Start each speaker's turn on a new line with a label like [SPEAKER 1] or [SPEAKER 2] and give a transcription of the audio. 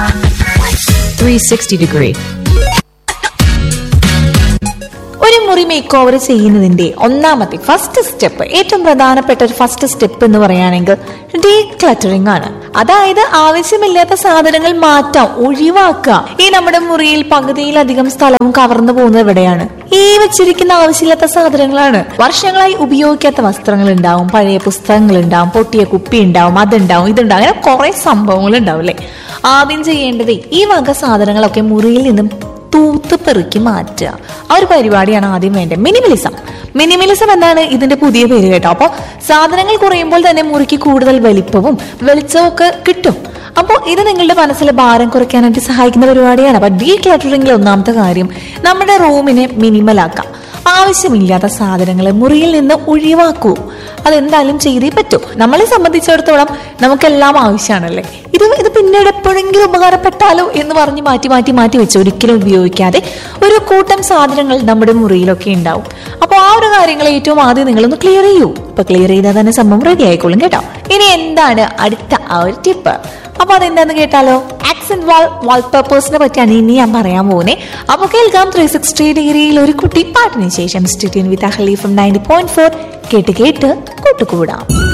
[SPEAKER 1] 360 degree.
[SPEAKER 2] ഒരു മുറി make over ചെയ്യുന്നതിന്റെ ഒന്നാമത്തെ ഫസ്റ്റ് സ്റ്റെപ്പ് ഏറ്റവും പ്രധാനപ്പെട്ട ഒരു ഫസ്റ്റ് സ്റ്റെപ്പ് എന്ന് പറയുകയാണെങ്കിൽ ഡീ ക്ലറ്ററിംഗ് ആണ് അതായത് ആവശ്യമില്ലാത്ത സാധനങ്ങൾ മാറ്റാം ഒഴിവാക്കുക ഈ നമ്മുടെ മുറിയിൽ പകുതിയിലധികം സ്ഥലവും കവർന്നു പോകുന്നത് എവിടെയാണ് ഈ വെച്ചിരിക്കുന്ന ആവശ്യമില്ലാത്ത സാധനങ്ങളാണ് വർഷങ്ങളായി ഉപയോഗിക്കാത്ത വസ്ത്രങ്ങൾ ഉണ്ടാവും പഴയ പുസ്തകങ്ങൾ ഉണ്ടാവും പൊട്ടിയ കുപ്പി ഉണ്ടാവും അതുണ്ടാവും ഇതുണ്ടാവും അങ്ങനെ കുറെ സംഭവങ്ങൾ ഉണ്ടാവും അല്ലേ ആദ്യം ചെയ്യേണ്ടത് ഈ വക സാധനങ്ങളൊക്കെ മുറിയിൽ നിന്നും തൂത്ത് പെറുക്കി മാറ്റുക ആ ഒരു പരിപാടിയാണ് ആദ്യം വേണ്ടത് മിനിമലിസം മിനിമലിസം എന്നാണ് ഇതിന്റെ പുതിയ പേര് കേട്ടോ അപ്പോൾ സാധനങ്ങൾ കുറയുമ്പോൾ തന്നെ മുറിക്ക് കൂടുതൽ വലിപ്പവും വെളിച്ചവും ഒക്കെ കിട്ടും അപ്പോൾ ഇത് നിങ്ങളുടെ മനസ്സിലെ ഭാരം കുറയ്ക്കാനായിട്ട് സഹായിക്കുന്ന പരിപാടിയാണ് അപ്പൊ ഡീ ക്ലറ്ററിംഗിൽ ഒന്നാമത്തെ കാര്യം നമ്മുടെ റൂമിനെ മിനിമലാക്കാം ആവശ്യമില്ലാത്ത സാധനങ്ങൾ മുറിയിൽ നിന്ന് ഒഴിവാക്കൂ അതെന്തായാലും ചെയ്തേ പറ്റൂ നമ്മളെ സംബന്ധിച്ചിടത്തോളം നമുക്കെല്ലാം ആവശ്യമാണല്ലേ ഇത് ഇത് പിന്നീട് എപ്പോഴെങ്കിലും ഉപകാരപ്പെട്ടാലോ എന്ന് പറഞ്ഞ് മാറ്റി മാറ്റി മാറ്റി വെച്ച് ഒരിക്കലും ഉപയോഗിക്കാതെ ഒരു കൂട്ടം സാധനങ്ങൾ നമ്മുടെ മുറിയിലൊക്കെ ഉണ്ടാവും അപ്പോൾ ആ ഒരു കാര്യങ്ങൾ ഏറ്റവും ആദ്യം നിങ്ങളൊന്ന് ക്ലിയർ ചെയ്യൂ ഇപ്പൊ ക്ലിയർ ചെയ്താൽ തന്നെ സംഭവം റെഡി ആയിക്കോളും കേട്ടോ ഇനി എന്താണ് അടുത്ത ആ ഒരു ടിപ്പ് അപ്പൊ അതെന്താന്ന് കേട്ടാലോ ആക്സെന്റ് വാൾ വാൾപേപ്പേഴ്സിനെ പറ്റിയാണ് ഇനി ഞാൻ പറയാൻ പോകുന്നത് അപ്പൊ കേൾക്കാം ത്രീ സിക്സ്റ്റി ഡിഗ്രിയിൽ ഒരു കുട്ടി പാട്ടിന് ശേഷം stay tuned with Ahali from ninety point four കേട്ട് കേട്ട് കൂട്ടുകൂടാം